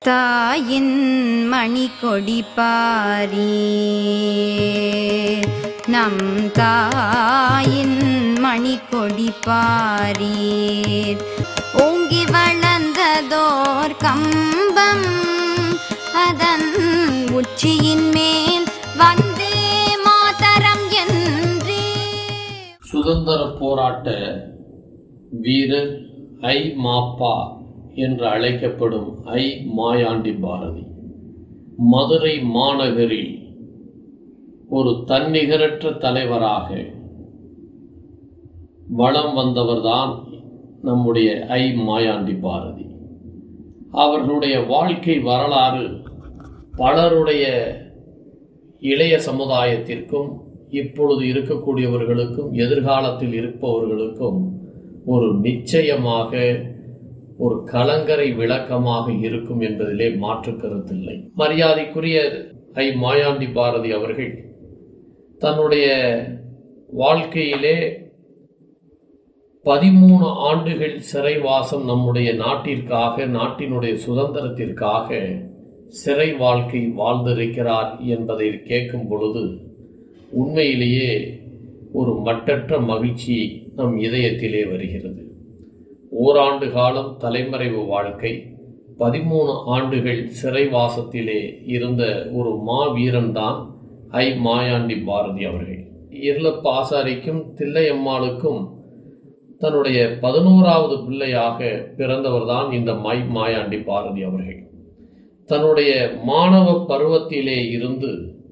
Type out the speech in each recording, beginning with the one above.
தாயின் மணி கொடி பாரி நம் தாயின் மணி கொடி பாரீர் ஓங்கி வளர்ந்ததோர் கம்பம் அதன் உச்சியின் மேல் வந்தே மாதரம் என்றே சுதந்திர போராட்ட வீரர் ஐ மாப்பா என்று அழைக்கப்படும் ஐ மாயாண்டி பாரதி மதுரை மாநகரில் ஒரு தன்னிகரற்ற தலைவராக வலம் வந்தவர்தான் நம்முடைய ஐ மாயாண்டி பாரதி அவர்களுடைய வாழ்க்கை வரலாறு பலருடைய இளைய சமுதாயத்திற்கும் இப்பொழுது இருக்கக்கூடியவர்களுக்கும் எதிர்காலத்தில் இருப்பவர்களுக்கும் ஒரு நிச்சயமாக ஒரு கலங்கரை விளக்கமாக இருக்கும் என்பதிலே மாற்று கருத்தில்லை மரியாதைக்குரிய ஐ மாயாண்டி பாரதி அவர்கள் தன்னுடைய வாழ்க்கையிலே பதிமூணு ஆண்டுகள் சிறைவாசம் நம்முடைய நாட்டிற்காக நாட்டினுடைய சுதந்திரத்திற்காக சிறை வாழ்க்கை வாழ்ந்திருக்கிறார் என்பதை கேட்கும் பொழுது உண்மையிலேயே ஒரு மட்டற்ற மகிழ்ச்சி நம் இதயத்திலே வருகிறது ஓராண்டு காலம் தலைமறைவு வாழ்க்கை பதிமூணு ஆண்டுகள் சிறைவாசத்திலே இருந்த ஒரு மாவீரன்தான் ஐ மாயாண்டி பாரதி அவர்கள் இருளப்ப ஆசாரிக்கும் தில்லையம்மாளுக்கும் தன்னுடைய பதினோராவது பிள்ளையாக பிறந்தவர்தான் இந்த மை மாயாண்டி பாரதி அவர்கள் தன்னுடைய மாணவ பருவத்திலே இருந்து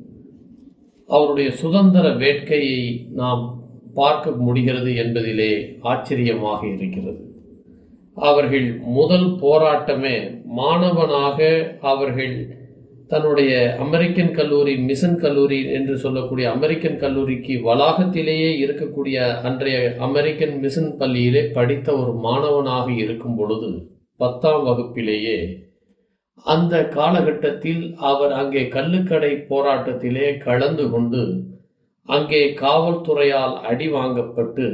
அவருடைய சுதந்திர வேட்கையை நாம் பார்க்க முடிகிறது என்பதிலே ஆச்சரியமாக இருக்கிறது அவர்கள் முதல் போராட்டமே மாணவனாக அவர்கள் தன்னுடைய அமெரிக்கன் கல்லூரி மிஷன் கல்லூரி என்று சொல்லக்கூடிய அமெரிக்கன் கல்லூரிக்கு வளாகத்திலேயே இருக்கக்கூடிய அன்றைய அமெரிக்கன் மிஷன் பள்ளியிலே படித்த ஒரு மாணவனாக இருக்கும் பொழுது பத்தாம் வகுப்பிலேயே அந்த காலகட்டத்தில் அவர் அங்கே கள்ளுக்கடை போராட்டத்திலே கலந்து கொண்டு அங்கே காவல்துறையால் அடி வாங்கப்பட்டு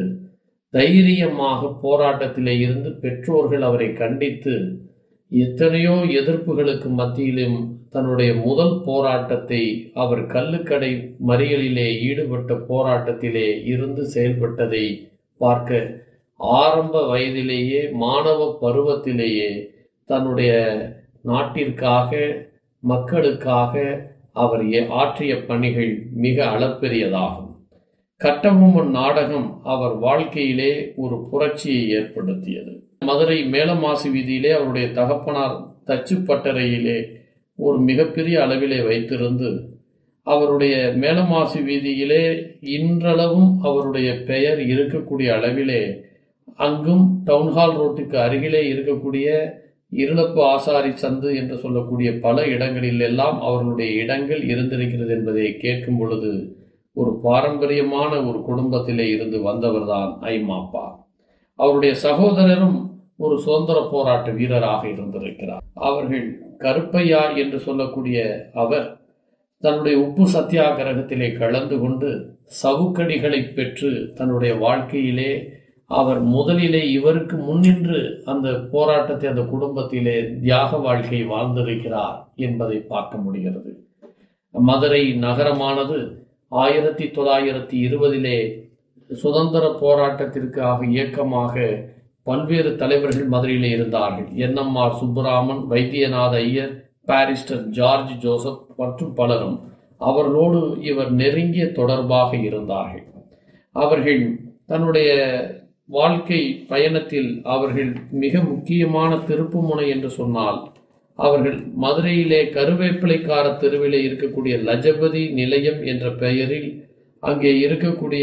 தைரியமாக போராட்டத்திலே இருந்து பெற்றோர்கள் அவரை கண்டித்து எத்தனையோ எதிர்ப்புகளுக்கு மத்தியிலும் தன்னுடைய முதல் போராட்டத்தை அவர் கள்ளுக்கடை மறியலிலே ஈடுபட்ட போராட்டத்திலே இருந்து செயல்பட்டதை பார்க்க ஆரம்ப வயதிலேயே மாணவ பருவத்திலேயே தன்னுடைய நாட்டிற்காக மக்களுக்காக அவர் எ- ஆற்றிய பணிகள் மிக அளப்பெரியதாகும் கட்டபொம்மன் நாடகம் அவர் வாழ்க்கையிலே ஒரு புரட்சியை ஏற்படுத்தியது மதுரை மேலமாசி வீதியிலே அவருடைய தகப்பனார் தச்சு பட்டறையிலே ஒரு மிகப்பெரிய அளவிலே வைத்திருந்து அவருடைய மேலமாசி வீதியிலே இன்றளவும் அவருடைய பெயர் இருக்கக்கூடிய அளவிலே அங்கும் டவுன்ஹால் ரோட்டுக்கு அருகிலே இருக்கக்கூடிய இருளப்பு ஆசாரி சந்து என்று சொல்லக்கூடிய பல இடங்களில் எல்லாம் அவர்களுடைய இடங்கள் இருந்திருக்கிறது என்பதை கேட்கும் பொழுது ஒரு பாரம்பரியமான ஒரு குடும்பத்திலே இருந்து வந்தவர்தான் ஐ மாப்பா அவருடைய சகோதரரும் ஒரு சுதந்திர போராட்ட வீரராக இருந்திருக்கிறார் அவர்கள் கருப்பையா என்று சொல்லக்கூடிய அவர் தன்னுடைய உப்பு சத்தியாகிரகத்திலே கலந்து கொண்டு சவுக்கடிகளை பெற்று தன்னுடைய வாழ்க்கையிலே அவர் முதலிலே இவருக்கு முன்னின்று அந்த போராட்டத்தை அந்த குடும்பத்திலே தியாக வாழ்க்கை வாழ்ந்திருக்கிறார் என்பதை பார்க்க முடிகிறது மதுரை நகரமானது ஆயிரத்தி தொள்ளாயிரத்தி இருபதிலே சுதந்திர போராட்டத்திற்காக இயக்கமாக பல்வேறு தலைவர்கள் மதுரையிலே இருந்தார்கள் என்எம்ஆர் சுப்புராமன் வைத்தியநாத ஐயர் பாரிஸ்டர் ஜார்ஜ் ஜோசப் மற்றும் பலரும் அவர்களோடு இவர் நெருங்கிய தொடர்பாக இருந்தார்கள் அவர்கள் தன்னுடைய வாழ்க்கை பயணத்தில் அவர்கள் மிக முக்கியமான திருப்புமுனை என்று சொன்னால் அவர்கள் மதுரையிலே கருவேப்பிலைக்கார தெருவிலே இருக்கக்கூடிய லஜபதி நிலையம் என்ற பெயரில் அங்கே இருக்கக்கூடிய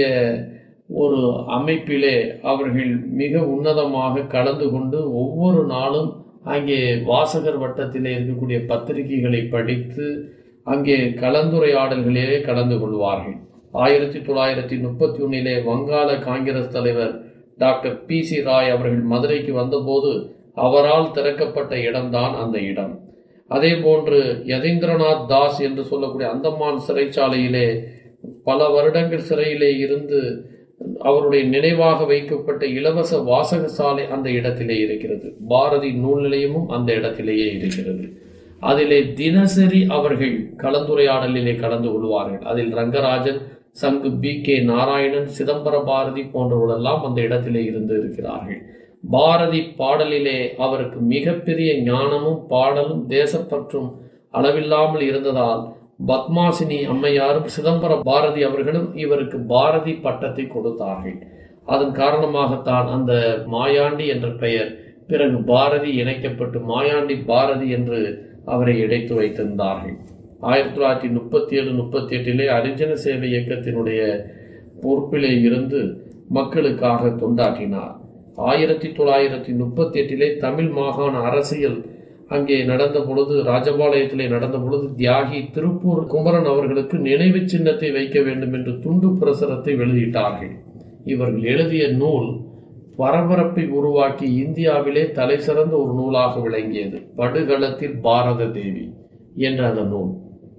ஒரு அமைப்பிலே அவர்கள் மிக உன்னதமாக கலந்து கொண்டு ஒவ்வொரு நாளும் அங்கே வாசகர் வட்டத்திலே இருக்கக்கூடிய பத்திரிகைகளை படித்து அங்கே கலந்துரையாடல்களிலே கலந்து கொள்வார்கள் ஆயிரத்தி தொள்ளாயிரத்தி முப்பத்தி ஒன்னிலே வங்காள காங்கிரஸ் தலைவர் டாக்டர் பி சி ராய் அவர்கள் மதுரைக்கு வந்தபோது அவரால் திறக்கப்பட்ட இடம்தான் அந்த இடம் அதே போன்று யதீந்திரநாத் தாஸ் என்று சொல்லக்கூடிய அந்தமான் சிறைச்சாலையிலே பல வருடங்கள் சிறையிலே இருந்து அவருடைய நினைவாக வைக்கப்பட்ட இலவச வாசக சாலை அந்த இடத்திலே இருக்கிறது பாரதி நூல் நிலையமும் அந்த இடத்திலேயே இருக்கிறது அதிலே தினசரி அவர்கள் கலந்துரையாடலிலே கலந்து கொள்வார்கள் அதில் ரங்கராஜன் சங்கு பி கே நாராயணன் சிதம்பர பாரதி போன்றவர்களெல்லாம் அந்த இடத்திலே இருந்து இருக்கிறார்கள் பாரதி பாடலிலே அவருக்கு மிகப்பெரிய ஞானமும் பாடலும் தேசப்பற்றும் அளவில்லாமல் இருந்ததால் பத்மாசினி அம்மையாரும் சிதம்பர பாரதி அவர்களும் இவருக்கு பாரதி பட்டத்தை கொடுத்தார்கள் அதன் காரணமாகத்தான் அந்த மாயாண்டி என்ற பெயர் பிறகு பாரதி இணைக்கப்பட்டு மாயாண்டி பாரதி என்று அவரை இடைத்து வைத்திருந்தார்கள் ஆயிரத்தி தொள்ளாயிரத்தி முப்பத்தி ஏழு முப்பத்தி எட்டிலே அரிஜன சேவை இயக்கத்தினுடைய பொறுப்பிலே இருந்து மக்களுக்காக தொண்டாற்றினார் ஆயிரத்தி தொள்ளாயிரத்தி முப்பத்தி எட்டிலே தமிழ் மாகாண அரசியல் அங்கே நடந்த பொழுது ராஜபாளையத்திலே நடந்த பொழுது தியாகி திருப்பூர் குமரன் அவர்களுக்கு நினைவு சின்னத்தை வைக்க வேண்டும் என்று துண்டு பிரசுரத்தை வெளியிட்டார்கள் இவர்கள் எழுதிய நூல் பரபரப்பை உருவாக்கி இந்தியாவிலே தலை சிறந்த ஒரு நூலாக விளங்கியது படுகளத்தில் பாரத தேவி என்ற அந்த நூல்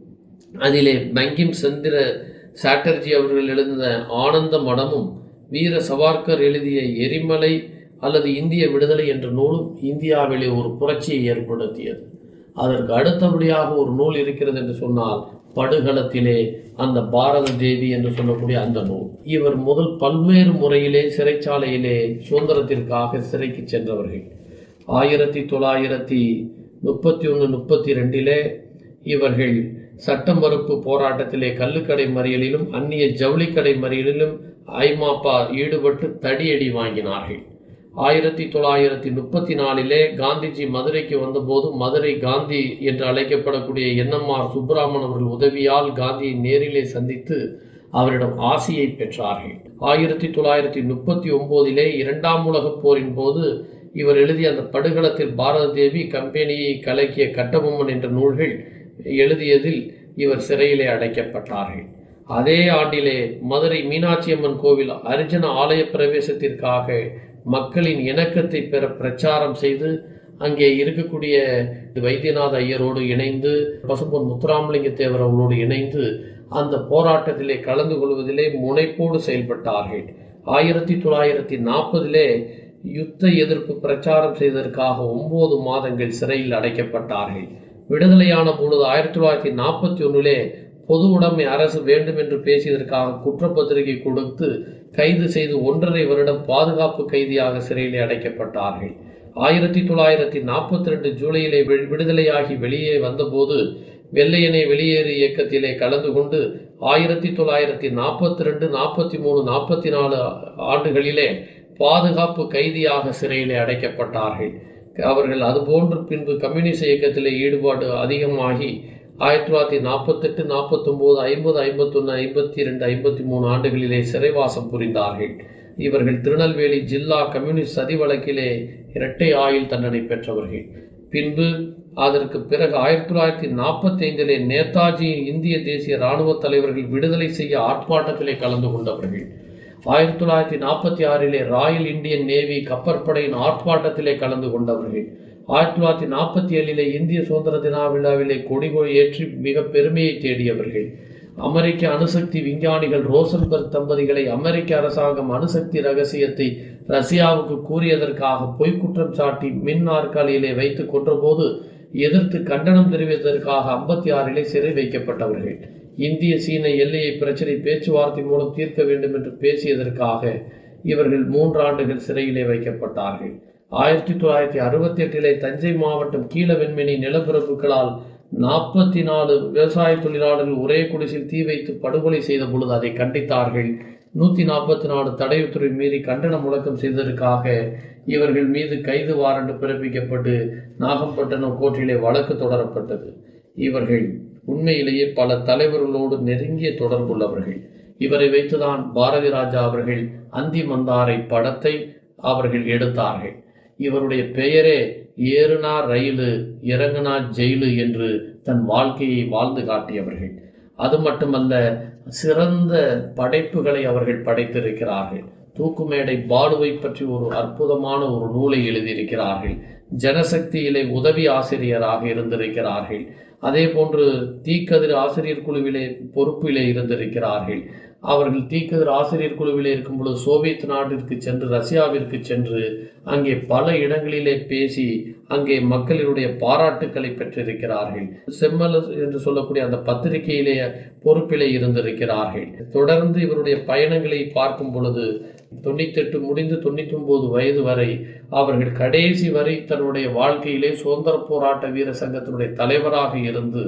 அதிலே பங்கிம் சந்திர சாட்டர்ஜி அவர்கள் எழுதின ஆனந்த மடமும் வீர சவார்கர் எழுதிய எரிமலை அல்லது இந்திய விடுதலை என்ற நூலும் இந்தியாவிலே ஒரு புரட்சியை ஏற்படுத்தியது அதற்கு அடுத்தபடியாக ஒரு நூல் இருக்கிறது என்று சொன்னால் படுகளத்திலே அந்த பாரத தேவி என்று சொல்லக்கூடிய அந்த நூல் இவர் முதல் பல்வேறு முறையிலே சிறைச்சாலையிலே சுதந்திரத்திற்காக சிறைக்கு சென்றவர்கள் ஆயிரத்தி தொள்ளாயிரத்தி முப்பத்தி ஒன்று முப்பத்தி ரெண்டிலே இவர்கள் சட்ட மறுப்பு போராட்டத்திலே கள்ளுக்கடை மறியலிலும் அந்நிய ஜவுளிக்கடை மறியலிலும் ஐமாப்பா ஈடுபட்டு தடியடி வாங்கினார்கள் ஆயிரத்தி தொள்ளாயிரத்தி முப்பத்தி நாலிலே காந்திஜி மதுரைக்கு வந்தபோது மதுரை காந்தி என்று அழைக்கப்படக்கூடிய என்எம்ஆர் சுப்பிராமன் அவர்கள் உதவியால் காந்தியை நேரிலே சந்தித்து அவரிடம் ஆசியை பெற்றார்கள் ஆயிரத்தி தொள்ளாயிரத்தி முப்பத்தி ஒன்பதிலே இரண்டாம் உலகப் போரின் போது இவர் எழுதிய அந்த படுகளத்தில் பாரத தேவி கம்பெனியை கலக்கிய கட்டபொம்மன் என்ற நூல்கள் எழுதியதில் இவர் சிறையிலே அடைக்கப்பட்டார்கள் அதே ஆண்டிலே மதுரை மீனாட்சி அம்மன் கோவில் அரிஜன ஆலய பிரவேசத்திற்காக மக்களின் இணக்கத்தை பெற பிரச்சாரம் செய்து அங்கே இருக்கக்கூடிய வைத்தியநாத ஐயரோடு இணைந்து பசும்பொன் முத்துராமலிங்க தேவர் அவர்களோடு இணைந்து அந்த போராட்டத்திலே கலந்து கொள்வதிலே முனைப்போடு செயல்பட்டார்கள் ஆயிரத்தி தொள்ளாயிரத்தி நாற்பதிலே யுத்த எதிர்ப்பு பிரச்சாரம் செய்ததற்காக ஒன்பது மாதங்கள் சிறையில் அடைக்கப்பட்டார்கள் விடுதலையான பொழுது ஆயிரத்தி தொள்ளாயிரத்தி நாற்பத்தி ஒன்றிலே பொது உடைமை அரசு வேண்டும் என்று பேசியதற்காக குற்றப்பத்திரிகை கொடுத்து கைது செய்து ஒன்றரை வருடம் பாதுகாப்பு கைதியாக சிறையிலே அடைக்கப்பட்டார்கள் ஆயிரத்தி தொள்ளாயிரத்தி நாற்பத்தி ரெண்டு ஜூலையிலே வி- விடுதலையாகி வெளியே வந்தபோது வெள்ளையனே வெளியேறு இயக்கத்திலே கலந்து கொண்டு ஆயிரத்தி தொள்ளாயிரத்தி நாற்பத்தி ரெண்டு நாற்பத்தி மூணு நாற்பத்தி நாலு ஆண்டுகளிலே பாதுகாப்பு கைதியாக சிறையிலே அடைக்கப்பட்டார்கள் அவர்கள் அதுபோன்று பின்பு கம்யூனிஸ்ட் இயக்கத்திலே ஈடுபாடு அதிகமாகி ஆயிரத்தி தொள்ளாயிரத்தி நாற்பத்தெட்டு நாற்பத்தொம்போது ஐம்பது ஐம்பத்தொன்று ஐம்பத்தி ரெண்டு ஐம்பத்தி மூணு ஆண்டுகளிலே சிறைவாசம் புரிந்தார்கள் இவர்கள் திருநெல்வேலி ஜில்லா கம்யூனிஸ்ட் சதி வழக்கிலே இரட்டை ஆயுள் தண்டனை பெற்றவர்கள் பின்பு அதற்கு பிறகு ஆயிரத்தி தொள்ளாயிரத்தி நாற்பத்தி ஐந்திலே நேதாஜியின் இந்திய தேசிய இராணுவ தலைவர்கள் விடுதலை செய்ய ஆர்ப்பாட்டத்திலே கலந்து கொண்டவர்கள் ஆயிரத்தி தொள்ளாயிரத்தி நாற்பத்தி ஆறிலே ராயல் இந்தியன் நேவி கப்பற்படையின் ஆர்ப்பாட்டத்திலே கலந்து கொண்டவர்கள் ஆயிரத்தி தொள்ளாயிரத்தி நாற்பத்தி ஏழிலே இந்திய சுதந்திர தின விழாவிலே கொடிகொடி ஏற்றி மிக பெருமையை தேடியவர்கள் அமெரிக்க அணுசக்தி விஞ்ஞானிகள் ரோசன்பர்க் தம்பதிகளை அமெரிக்க அரசாங்கம் அணுசக்தி ரகசியத்தை ரஷ்யாவுக்கு கூறியதற்காக பொய்க்குற்றம் சாட்டி மின் நாற்காலியிலே வைத்து கொன்றபோது எதிர்த்து கண்டனம் தெரிவித்ததற்காக ஐம்பத்தி ஆறிலே சிறை வைக்கப்பட்டவர்கள் இந்திய சீன எல்லையை பிரச்சனை பேச்சுவார்த்தை மூலம் தீர்க்க வேண்டும் என்று பேசியதற்காக இவர்கள் மூன்று ஆண்டுகள் சிறையிலே வைக்கப்பட்டார்கள் ஆயிரத்தி தொள்ளாயிரத்தி அறுபத்தி எட்டிலே தஞ்சை மாவட்டம் கீழவெண்மணி நிலப்பிரபுக்களால் நாற்பத்தி நாலு விவசாய தொழிலாளர்கள் ஒரே குடிசில் தீ வைத்து படுகொலை செய்த பொழுது அதை கண்டித்தார்கள் நூற்றி நாற்பத்தி நாலு தடையுத்துறை மீறி கண்டன முழக்கம் செய்ததற்காக இவர்கள் மீது கைது வாரண்ட் பிறப்பிக்கப்பட்டு நாகப்பட்டினம் கோர்ட்டிலே வழக்கு தொடரப்பட்டது இவர்கள் உண்மையிலேயே பல தலைவர்களோடு நெருங்கிய தொடர்புள்ளவர்கள் இவரை வைத்துதான் பாரதி ராஜா அவர்கள் அந்தி மந்தாரை படத்தை அவர்கள் எடுத்தார்கள் இவருடைய பெயரே ஏறுனா ரயிலு இறங்குனா ஜெயிலு என்று தன் வாழ்க்கையை வாழ்ந்து காட்டியவர்கள் அது மட்டுமல்ல சிறந்த படைப்புகளை அவர்கள் படைத்திருக்கிறார்கள் தூக்குமேடை பாலுவை பற்றி ஒரு அற்புதமான ஒரு நூலை எழுதியிருக்கிறார்கள் ஜனசக்தியிலே உதவி ஆசிரியராக இருந்திருக்கிறார்கள் அதே போன்று தீக்கதிர் ஆசிரியர் குழுவிலே பொறுப்பிலே இருந்திருக்கிறார்கள் அவர்கள் தீக்கதிர் ஆசிரியர் குழுவில் இருக்கும் பொழுது சோவியத் நாட்டிற்கு சென்று ரஷ்யாவிற்கு சென்று அங்கே பல இடங்களிலே பேசி அங்கே மக்களினுடைய பாராட்டுக்களை பெற்றிருக்கிறார்கள் செம்மலர் என்று சொல்லக்கூடிய அந்த பத்திரிகையிலே பொறுப்பிலே இருந்திருக்கிறார்கள் தொடர்ந்து இவருடைய பயணங்களை பார்க்கும் பொழுது தொண்ணூத்தெட்டு முடிந்து தொண்ணூத்தி ஒன்பது வயது வரை அவர்கள் கடைசி வரை தன்னுடைய வாழ்க்கையிலே சுதந்திர போராட்ட வீர சங்கத்தினுடைய தலைவராக இருந்து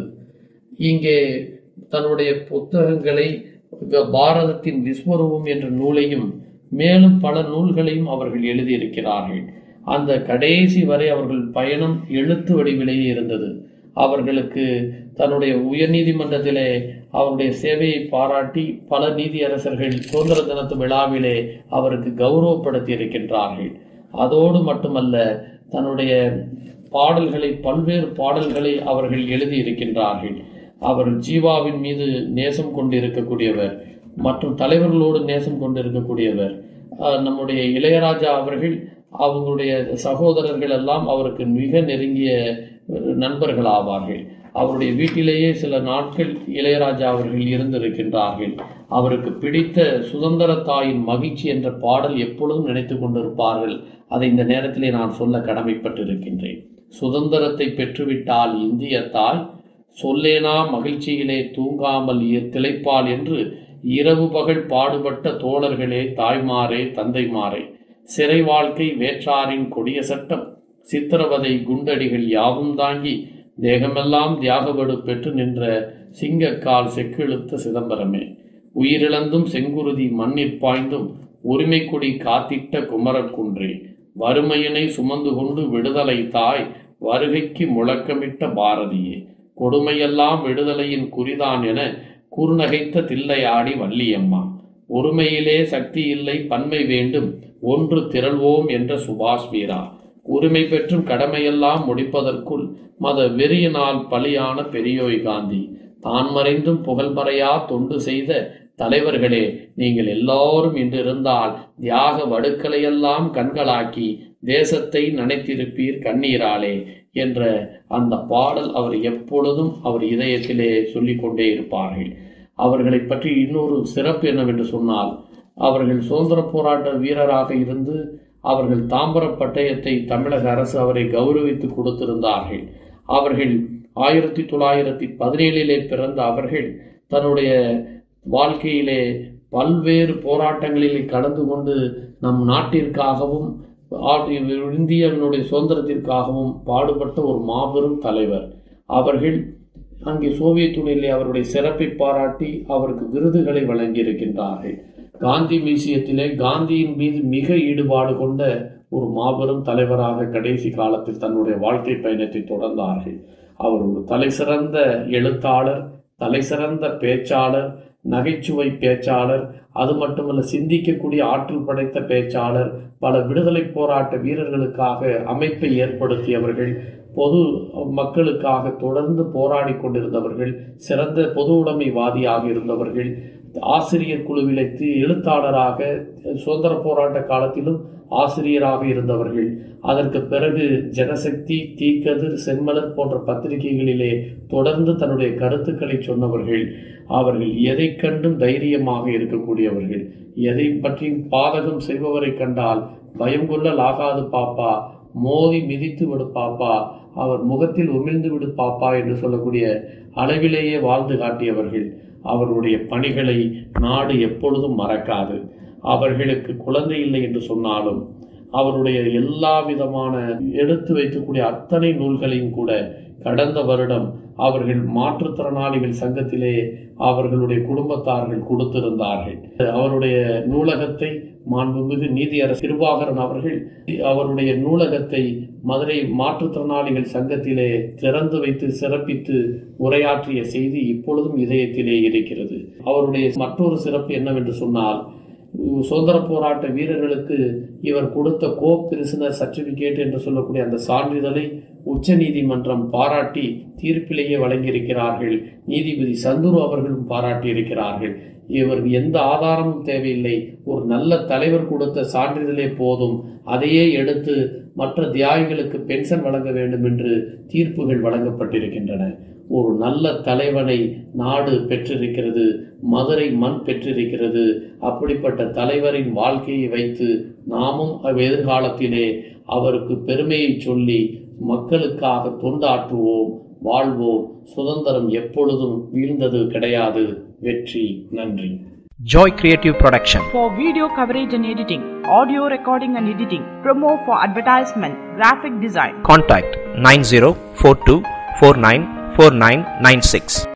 இங்கே தன்னுடைய புத்தகங்களை பாரதத்தின் விஸ்வரூபம் என்ற நூலையும் மேலும் பல நூல்களையும் அவர்கள் எழுதியிருக்கிறார்கள் அந்த கடைசி வரை அவர்கள் பயணம் எழுத்து வடிவிலேயே இருந்தது அவர்களுக்கு தன்னுடைய உயர்நீதிமன்றத்திலே அவருடைய சேவையை பாராட்டி பல நீதியரசர்கள் சுதந்திர தினத்து விழாவிலே அவருக்கு கௌரவப்படுத்தி இருக்கின்றார்கள் அதோடு மட்டுமல்ல தன்னுடைய பாடல்களை பல்வேறு பாடல்களை அவர்கள் எழுதியிருக்கின்றார்கள் அவர் ஜீவாவின் மீது நேசம் கொண்டிருக்கக்கூடியவர் மற்றும் தலைவர்களோடு நேசம் கொண்டிருக்கக்கூடியவர் அஹ் நம்முடைய இளையராஜா அவர்கள் அவங்களுடைய சகோதரர்கள் எல்லாம் அவருக்கு மிக நெருங்கிய நண்பர்கள் ஆவார்கள் அவருடைய வீட்டிலேயே சில நாட்கள் இளையராஜா அவர்கள் இருந்திருக்கின்றார்கள் அவருக்கு பிடித்த சுதந்திர தாயின் மகிழ்ச்சி என்ற பாடல் எப்பொழுதும் நினைத்து கொண்டிருப்பார்கள் அதை இந்த நேரத்திலே நான் சொல்ல கடமைப்பட்டிருக்கின்றேன் சுதந்திரத்தை பெற்றுவிட்டால் இந்திய தாய் சொல்லேனா மகிழ்ச்சியிலே தூங்காமல் இ- திளைப்பால் என்று இரவு பகல் பாடுபட்ட தோழர்களே தாய்மாரே தந்தைமாரே சிறை வாழ்க்கை வேற்றாரின் கொடிய சட்டம் சித்திரவதை குண்டடிகள் யாவும் தாங்கி தேகமெல்லாம் தியாகவடு பெற்று நின்ற சிங்கக்கால் செக்கிழுத்த சிதம்பரமே உயிரிழந்தும் செங்குருதி மண்ணிற் பாய்ந்தும் உரிமை கொடி காத்திட்ட குமரக்குன்றே வறுமையினை சுமந்து கொண்டு விடுதலை தாய் வருகைக்கு முழக்கமிட்ட பாரதியே கொடுமையெல்லாம் விடுதலையின் குறிதான் என குறுநகைத்த தில்லையாடி வள்ளியம்மா ஒருமையிலே சக்தி இல்லை பன்மை வேண்டும் ஒன்று திரள்வோம் என்ற சுபாஷ் வீரா உரிமை பெற்றும் கடமையெல்லாம் முடிப்பதற்குள் மத வெறியினால் பலியான பெரியோய் காந்தி தான் மறைந்தும் புகழ்மறையா தொண்டு செய்த தலைவர்களே நீங்கள் எல்லோரும் இன்று இருந்தால் தியாக வடுக்களையெல்லாம் கண்களாக்கி தேசத்தை நனைத்திருப்பீர் கண்ணீராலே என்ற அந்த பாடல் அவர் எப்பொழுதும் அவர் இதயத்திலே சொல்லிக் கொண்டே இருப்பார்கள் அவர்களை பற்றி இன்னொரு சிறப்பு என்னவென்று சொன்னால் அவர்கள் சுதந்திர போராட்ட வீரராக இருந்து அவர்கள் தாம்பர பட்டயத்தை தமிழக அரசு அவரை கௌரவித்து கொடுத்திருந்தார்கள் அவர்கள் ஆயிரத்தி தொள்ளாயிரத்தி பதினேழிலே பிறந்த அவர்கள் தன்னுடைய வாழ்க்கையிலே பல்வேறு போராட்டங்களிலே கலந்து கொண்டு நம் நாட்டிற்காகவும் ஆ- இந்தியாவினுடைய சுதந்திரத்திற்காகவும் பாடுபட்ட ஒரு மாபெரும் தலைவர் அவர்கள் அங்கே சோவியத் யூனியனிலே அவருடைய சிறப்பை பாராட்டி அவருக்கு விருதுகளை வழங்கியிருக்கின்றார்கள் காந்தி மியூசியத்திலே காந்தியின் மீது மிக ஈடுபாடு கொண்ட ஒரு மாபெரும் தலைவராக கடைசி காலத்தில் தன்னுடைய வாழ்க்கை பயணத்தை தொடர்ந்தார்கள் அவர் ஒரு தலைசிறந்த எழுத்தாளர் தலைசிறந்த பேச்சாளர் நகைச்சுவை பேச்சாளர் அது மட்டுமல்ல சிந்திக்கக்கூடிய ஆற்றல் படைத்த பேச்சாளர் பல விடுதலை போராட்ட வீரர்களுக்காக அமைப்பை ஏற்படுத்தியவர்கள் பொது மக்களுக்காக தொடர்ந்து போராடி கொண்டிருந்தவர்கள் சிறந்த பொது உடைமைவாதியாக இருந்தவர்கள் ஆசிரியர் குழுவிலே தி- எழுத்தாளராக சுதந்திர போராட்ட காலத்திலும் ஆசிரியராக இருந்தவர்கள் அதற்கு பிறகு ஜனசக்தி தீக்கதிர் செம்மலர் போன்ற பத்திரிகைகளிலே தொடர்ந்து தன்னுடைய கருத்துக்களை சொன்னவர்கள் அவர்கள் எதை கண்டும் தைரியமாக இருக்கக்கூடியவர்கள் எதை பற்றியும் பாதகம் செய்பவரை கண்டால் பயம் கொள்ளலாகாது பாப்பா மோதி மிதித்து விடு பாப்பா அவர் முகத்தில் உமிழ்ந்து விடு பாப்பா என்று சொல்லக்கூடிய அளவிலேயே வாழ்ந்து காட்டியவர்கள் அவருடைய பணிகளை நாடு எப்பொழுதும் மறக்காது அவர்களுக்கு குழந்தை இல்லை என்று சொன்னாலும் அவருடைய எல்லா விதமான எடுத்து வைக்கக்கூடிய அத்தனை நூல்களையும் கூட கடந்த வருடம் அவர்கள் மாற்றுத்திறனாளிகள் சங்கத்திலே அவர்களுடைய குடும்பத்தார்கள் கொடுத்திருந்தார்கள் அவருடைய நூலகத்தை மாண்புமிகு நீதியரசர் கிருபாகரன் அவர்கள் அவருடைய நூலகத்தை மதுரை மாற்றுத்திறனாளிகள் சங்கத்திலே திறந்து வைத்து சிறப்பித்து உரையாற்றிய செய்தி இப்பொழுதும் இதயத்திலே இருக்கிறது அவருடைய மற்றொரு சிறப்பு என்னவென்று சொன்னால் சுதந்திர போராட்ட வீரர்களுக்கு இவர் கொடுத்த கோ பிரிசனர் சர்டிபிகேட் என்று சொல்லக்கூடிய அந்த சான்றிதழை உச்சநீதிமன்றம் பாராட்டி தீர்ப்பிலேயே வழங்கியிருக்கிறார்கள் நீதிபதி சந்துரு அவர்களும் பாராட்டியிருக்கிறார்கள் இவர் எந்த ஆதாரமும் தேவையில்லை ஒரு நல்ல தலைவர் கொடுத்த சான்றிதழே போதும் அதையே எடுத்து மற்ற தியாகிகளுக்கு பென்ஷன் வழங்க வேண்டும் என்று தீர்ப்புகள் வழங்கப்பட்டிருக்கின்றன ஒரு நல்ல தலைவனை நாடு பெற்றிருக்கிறது மதுரை மண் பெற்றிருக்கிறது அப்படிப்பட்ட தலைவரின் வாழ்க்கையை வைத்து நாமும் அவ் எதிர்காலத்திலே அவருக்கு பெருமையை சொல்லி மக்களுக்காக தொண்டாற்றுவோம் வாழ்வோம் சுதந்திரம் எப்பொழுதும் வீழ்ந்தது கிடையாது வெற்றி நன்றி Joy Creative Production. for video coverage and editing, audio recording and editing, promo for advertisement, graphic design. Contact 9042494996.